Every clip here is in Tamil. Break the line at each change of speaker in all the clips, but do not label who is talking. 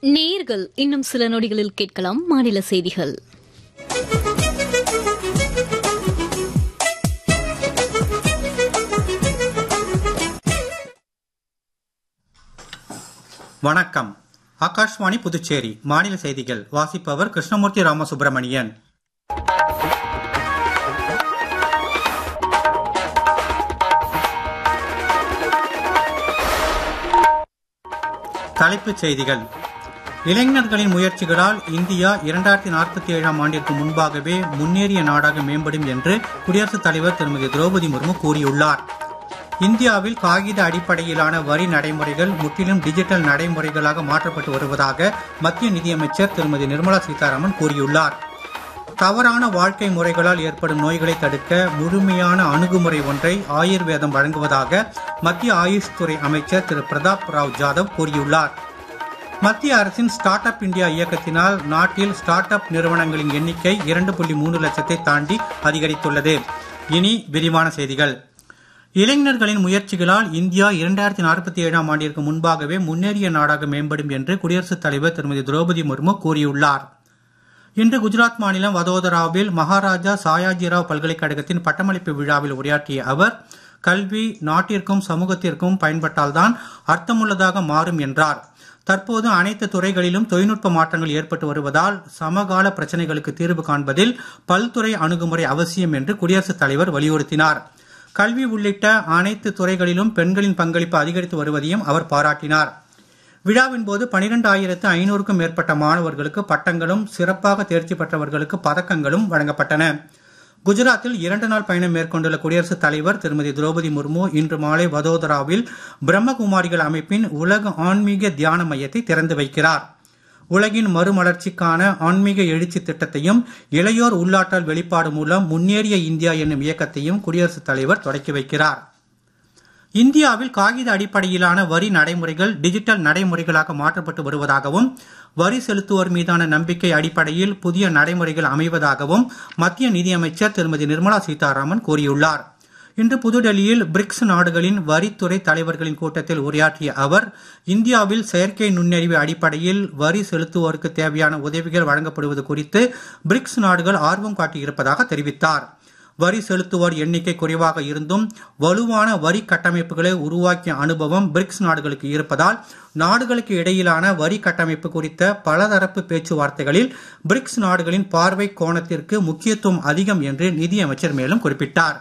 நேர்கள் இன்னும் சில நொடிகளில் கேட்கலாம் மாநில செய்திகள்
வணக்கம் ஆகாஷ்வாணி புதுச்சேரி மாநில செய்திகள் வாசிப்பவர் கிருஷ்ணமூர்த்தி ராமசுப்பிரமணியன் தலைப்புச் செய்திகள் இளைஞர்களின் முயற்சிகளால் இந்தியா இரண்டாயிரத்தி நாற்பத்தி ஏழாம் ஆண்டிற்கு முன்பாகவே முன்னேறிய நாடாக மேம்படும் என்று குடியரசுத் தலைவர் திருமதி திரௌபதி முர்மு கூறியுள்ளார் இந்தியாவில் காகித அடிப்படையிலான வரி நடைமுறைகள் முற்றிலும் டிஜிட்டல் நடைமுறைகளாக மாற்றப்பட்டு வருவதாக மத்திய நிதியமைச்சர் திருமதி நிர்மலா சீதாராமன் கூறியுள்ளார் தவறான வாழ்க்கை முறைகளால் ஏற்படும் நோய்களை தடுக்க முழுமையான அணுகுமுறை ஒன்றை ஆயுர்வேதம் வழங்குவதாக மத்திய ஆயுஷ் துறை அமைச்சர் திரு பிரதாப் ராவ் ஜாதவ் கூறியுள்ளார் மத்திய அரசின் ஸ்டார்ட் அப் இந்தியா இயக்கத்தினால் நாட்டில் ஸ்டார்ட் அப் நிறுவனங்களின் எண்ணிக்கை இரண்டு புள்ளி மூன்று லட்சத்தை தாண்டி அதிகரித்துள்ளது இனி விரிவான செய்திகள் இளைஞர்களின் முயற்சிகளால் இந்தியா இரண்டாயிரத்தி நாற்பத்தி ஏழாம் ஆண்டிற்கு முன்பாகவே முன்னேறிய நாடாக மேம்படும் என்று குடியரசுத் தலைவர் திருமதி திரௌபதி முர்மு கூறியுள்ளார் இன்று குஜராத் மாநிலம் வதோதராவில் மகாராஜா சாயாஜிராவ் பல்கலைக்கழகத்தின் பட்டமளிப்பு விழாவில் உரையாற்றிய அவர் கல்வி நாட்டிற்கும் சமூகத்திற்கும் பயன்பட்டால்தான் அர்த்தமுள்ளதாக மாறும் என்றார் தற்போது அனைத்து துறைகளிலும் தொழில்நுட்ப மாற்றங்கள் ஏற்பட்டு வருவதால் சமகால பிரச்சனைகளுக்கு தீர்வு காண்பதில் பல்துறை அணுகுமுறை அவசியம் என்று குடியரசுத் தலைவர் வலியுறுத்தினார் கல்வி உள்ளிட்ட அனைத்து துறைகளிலும் பெண்களின் பங்களிப்பு அதிகரித்து வருவதையும் அவர் பாராட்டினார் விழாவின் போது பனிரெண்டு ஆயிரத்து ஐநூறுக்கும் மேற்பட்ட மாணவர்களுக்கு பட்டங்களும் சிறப்பாக தேர்ச்சி பெற்றவர்களுக்கு பதக்கங்களும் வழங்கப்பட்டன குஜராத்தில் இரண்டு நாள் பயணம் மேற்கொண்டுள்ள குடியரசுத் தலைவர் திருமதி திரௌபதி முர்மு இன்று மாலை வதோதராவில் பிரம்மகுமாரிகள் அமைப்பின் உலக ஆன்மீக தியான மையத்தை திறந்து வைக்கிறார் உலகின் மறுமலர்ச்சிக்கான ஆன்மீக எழுச்சி திட்டத்தையும் இளையோர் உள்ளாற்றல் வெளிப்பாடு மூலம் முன்னேறிய இந்தியா என்னும் இயக்கத்தையும் குடியரசுத் தலைவர் தொடக்கி வைக்கிறார் இந்தியாவில் காகித அடிப்படையிலான வரி நடைமுறைகள் டிஜிட்டல் நடைமுறைகளாக மாற்றப்பட்டு வருவதாகவும் வரி செலுத்துவோர் மீதான நம்பிக்கை அடிப்படையில் புதிய நடைமுறைகள் அமைவதாகவும் மத்திய நிதியமைச்சர் திருமதி நிர்மலா சீதாராமன் கூறியுள்ளார் இன்று புதுடெல்லியில் பிரிக்ஸ் நாடுகளின் வரித்துறை தலைவர்களின் கூட்டத்தில் உரையாற்றிய அவர் இந்தியாவில் செயற்கை நுண்ணறிவு அடிப்படையில் வரி செலுத்துவோருக்கு தேவையான உதவிகள் வழங்கப்படுவது குறித்து பிரிக்ஸ் நாடுகள் ஆர்வம் காட்டியிருப்பதாக தெரிவித்தார் வரி செலுத்துவோர் எண்ணிக்கை குறைவாக இருந்தும் வலுவான வரி கட்டமைப்புகளை உருவாக்கிய அனுபவம் பிரிக்ஸ் நாடுகளுக்கு இருப்பதால் நாடுகளுக்கு இடையிலான வரி கட்டமைப்பு குறித்த பலதரப்பு பேச்சுவார்த்தைகளில் பிரிக்ஸ் நாடுகளின் பார்வை கோணத்திற்கு முக்கியத்துவம் அதிகம் என்று நிதியமைச்சர் மேலும் குறிப்பிட்டார்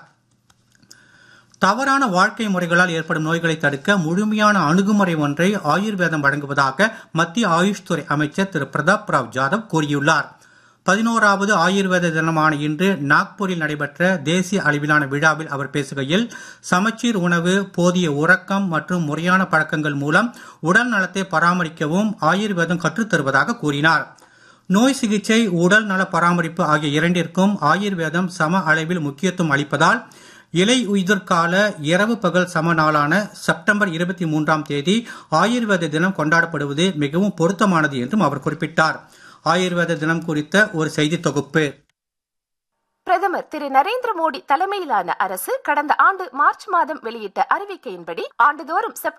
தவறான வாழ்க்கை முறைகளால் ஏற்படும் நோய்களை தடுக்க முழுமையான அணுகுமுறை ஒன்றை ஆயுர்வேதம் வழங்குவதாக மத்திய ஆயுஷ் துறை அமைச்சர் திரு பிரதாப் ராவ் ஜாதவ் கூறியுள்ளார் பதினோராவது ஆயுர்வேத தினமான இன்று நாக்பூரில் நடைபெற்ற தேசிய அளவிலான விழாவில் அவர் பேசுகையில் சமச்சீர் உணவு போதிய உறக்கம் மற்றும் முறையான பழக்கங்கள் மூலம் உடல் நலத்தை பராமரிக்கவும் ஆயுர்வேதம் கற்றுத்தருவதாக கூறினார் நோய் சிகிச்சை உடல் நல பராமரிப்பு ஆகிய இரண்டிற்கும் ஆயுர்வேதம் சம அளவில் முக்கியத்துவம் அளிப்பதால் இலை உயிர்கால இரவு பகல் சம நாளான செப்டம்பர் இருபத்தி மூன்றாம் தேதி ஆயுர்வேத தினம் கொண்டாடப்படுவது மிகவும் பொருத்தமானது என்றும் அவர் குறிப்பிட்டார் ஆயுர்வேத தினம் குறித்த ஒரு செய்தி தொகுப்பு
பிரதமர் திரு நரேந்திர மோடி தலைமையிலான அரசு கடந்த ஆண்டு மார்ச் மாதம் வெளியிட்ட அறிவிக்கையின்படி ஆண்டுதோறும்